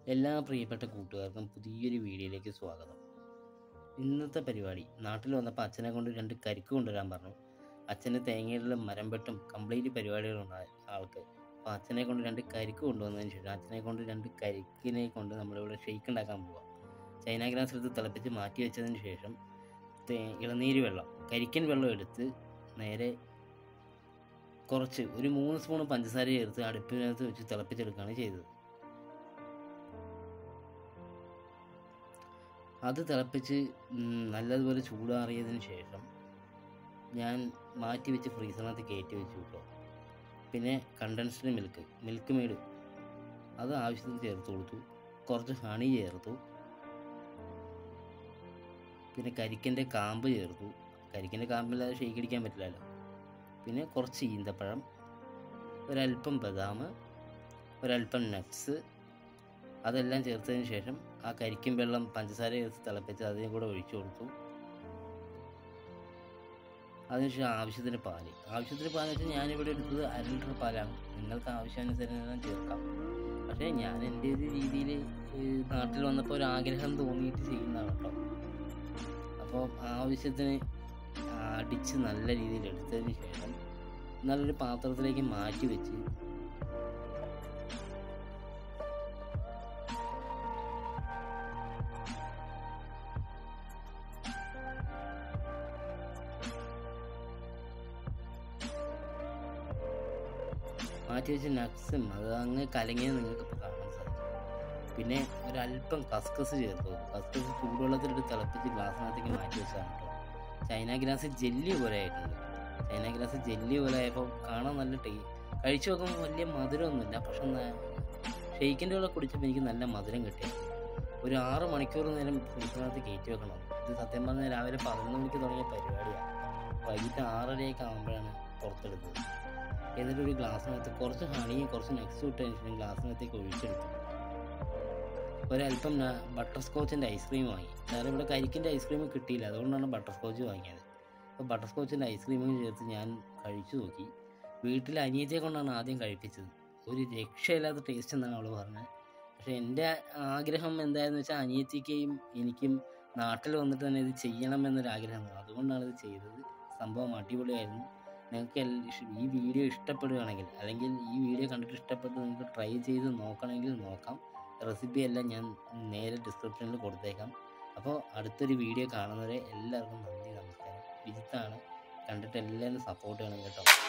എല്ലാ പ്രിയപ്പെട്ട കൂട്ടുകാർക്കും പുതിയൊരു വീഡിയോയിലേക്ക് സ്വാഗതം ഇന്നത്തെ പരിപാടി നാട്ടിൽ വന്നപ്പോൾ അച്ഛനെ കൊണ്ട് രണ്ട് കരിക്ക് കൊണ്ടുവരാൻ പറഞ്ഞു അച്ഛന് തേങ്ങയിലുള്ള മരം വെട്ടും കംപ്ലീറ്റ് പരിപാടികളുണ്ടായ ആൾക്ക് അപ്പോൾ അച്ഛനെ കൊണ്ട് രണ്ട് കരിക്ക് കൊണ്ടുവന്നതിന് ശേഷം അച്ഛനെ കൊണ്ട് രണ്ട് കരിക്കിനെ കൊണ്ട് നമ്മളിവിടെ ഷെയ്ക്ക് ഉണ്ടാക്കാൻ പോവാം ചൈന ഗ്രാസ് എടുത്ത് തിളപ്പിച്ച് മാറ്റി വെച്ചതിന് ശേഷം തേ ഇളനീര് വെള്ളം കരിക്കൻ വെള്ളം എടുത്ത് നേരെ കുറച്ച് ഒരു മൂന്ന് സ്പൂൺ പഞ്ചസാര ചേർത്ത് അടുപ്പിനകത്ത് വെച്ച് തിളപ്പിച്ചെടുക്കുകയാണ് ചെയ്തത് അത് തിളപ്പിച്ച് ഉം, നല്ലതുപോലെ ചൂടാറിയതിന് ശേഷം ഞാൻ മാറ്റി വെച്ച് ഫ്രീസറിനകത്ത് കയറ്റി വെച്ചു കേട്ടോ പിന്നെ കണ്ടൻസ്ഡ് മിൽക്ക് മിൽക്ക് മേഡ് അത് ആവശ്യത്തിന് ചേർത്ത് കൊടുത്തു കുറച്ച് ഹണി ചേർത്തു പിന്നെ കരിക്കൻ്റെ കാമ്പ് ചേർത്തു കരിക്കൻ്റെ കാമ്പില്ലാതെ ഷെയ്ക്ക് അടിക്കാൻ പറ്റില്ലല്ലോ പിന്നെ കുറച്ച് ഈന്തപ്പഴം ഒരല്പം ബദാം ഒരല്പം നട്ട്സ് അതെല്ലാം ചേർത്തതിന് ശേഷം ആ കരിക്കും വെള്ളം പഞ്ചസാര ചേർത്ത് തിളപ്പിച്ച് അതിനും കൂടെ ഒഴിച്ചു കൊടുത്തു അതിനുശേഷം ആവശ്യത്തിന് പാല് ആവശ്യത്തിന് പാൽ വെച്ചാൽ ഞാനിവിടെ എടുത്തത് അര ലിറ്റർ പാലാണ് നിങ്ങൾക്ക് ആവശ്യാനുസരണം ചേർക്കാം പക്ഷേ ഞാൻ എൻ്റെ ഒരു രീതിയിൽ നാട്ടിൽ വന്നപ്പോൾ ഒരു ആഗ്രഹം തോന്നിയിട്ട് ചെയ്യുന്നതാണ് കേട്ടോ അപ്പോൾ ആവശ്യത്തിന് അടിച്ച് നല്ല രീതിയിൽ എടുത്തതിന് ശേഷം നല്ലൊരു പാത്രത്തിലേക്ക് മാറ്റി വെച്ച് മാറ്റി വെച്ച നട്ട്സും അത് അങ്ങ് കലങ്ങിയത് നിങ്ങൾക്ക് ഇപ്പോൾ കാണാൻ സാധിക്കും പിന്നെ ഒരല്പം കസ്കസ് ചേർത്തു കസ്കസ് ചൂടുവെള്ളത്തിലിട്ട് തിളപ്പിച്ച് ഗ്ലാസ്സിനകത്തേക്ക് മാറ്റി വെച്ചതാണ് കേട്ടോ ചൈന ഗ്ലാസ് ജെല്ലി പോലെ ആയിട്ടുണ്ട് ചൈന ഗ്ലാസ് ജെല്ലി പോലെ ആയപ്പോൾ കാണാൻ നല്ല ടേ കഴിച്ചു നോക്കുമ്പോൾ വലിയ മധുരമൊന്നുമില്ല പക്ഷെ ഷെയ്ക്കിൻ്റെ കൂടെ കുടിച്ചപ്പോൾ എനിക്ക് നല്ല മധുരം കിട്ടി ഒരു ആറ് മണിക്കൂർ നേരം ഫ്രീസറിനകത്ത് കയറ്റി വെക്കണം ഇത് സത്യം പറഞ്ഞാൽ രാവിലെ പതിനൊന്ന് മണിക്ക് തുടങ്ങിയ പരിപാടിയാണ് വൈകിട്ട് ആറരയൊക്കെ ആകുമ്പോഴാണ് പുറത്തെടുത്തത് എന്നിട്ട് ഒരു ഗ്ലാസ്സിനകത്ത് കുറച്ച് ഹണിയും കുറച്ച് നെക്സ്റ്റ് ഇട്ടതിന് ശേഷം ഗ്ലാസ്സിനകത്തേക്ക് ഒഴിച്ചെടുത്തു ഒരല്പം ബട്ടർ സ്കോച്ചിൻ്റെ ഐസ്ക്രീം വാങ്ങി കാരണം ഇവിടെ കരിക്കിൻ്റെ ഐസ്ക്രീം കിട്ടിയില്ല അതുകൊണ്ടാണ് ബട്ടർ സ്കോച്ച് വാങ്ങിയത് അപ്പോൾ ബട്ടർ സ്കോച്ചിൻ്റെ ഐസ്ക്രീമും ചേർത്ത് ഞാൻ കഴിച്ചു നോക്കി വീട്ടിൽ അനിയത്തിയെ കൊണ്ടാണ് ആദ്യം കഴിപ്പിച്ചത് ഒരു രക്ഷയില്ലാത്ത ടേസ്റ്റ് എന്നാണ് അവൾ പറഞ്ഞത് പക്ഷേ എൻ്റെ ആഗ്രഹം എന്തായെന്ന് വെച്ചാൽ അനിയത്തിക്കും എനിക്കും നാട്ടിൽ വന്നിട്ട് തന്നെ ഇത് ചെയ്യണം എന്നൊരു ആഗ്രഹമാണ് അതുകൊണ്ടാണ് ഇത് ചെയ്തത് സംഭവം അടിപൊളിയായിരുന്നു നിങ്ങൾക്ക് എൽ- ഈ വീഡിയോ ഇഷ്ടപ്പെടുകയാണെങ്കിൽ അല്ലെങ്കിൽ ഈ വീഡിയോ കണ്ടിട്ട് ഇഷ്ടപ്പെട്ട് നിങ്ങൾക്ക് ട്രൈ ചെയ്ത് നോക്കണമെങ്കിൽ നോക്കാം റെസിപ്പി എല്ലാം ഞാൻ നേരെ ഡിസ്ക്രിപ്ഷനിൽ കൊടുത്തേക്കാം അപ്പോൾ അടുത്തൊരു വീഡിയോ കാണുന്നവരെ എല്ലാവർക്കും നന്ദി നമസ്കാരം വിജിത്താണ് കണ്ടിട്ട് എല്ലാവരും സപ്പോർട്ട് ചെയ്യണം കേട്ടോ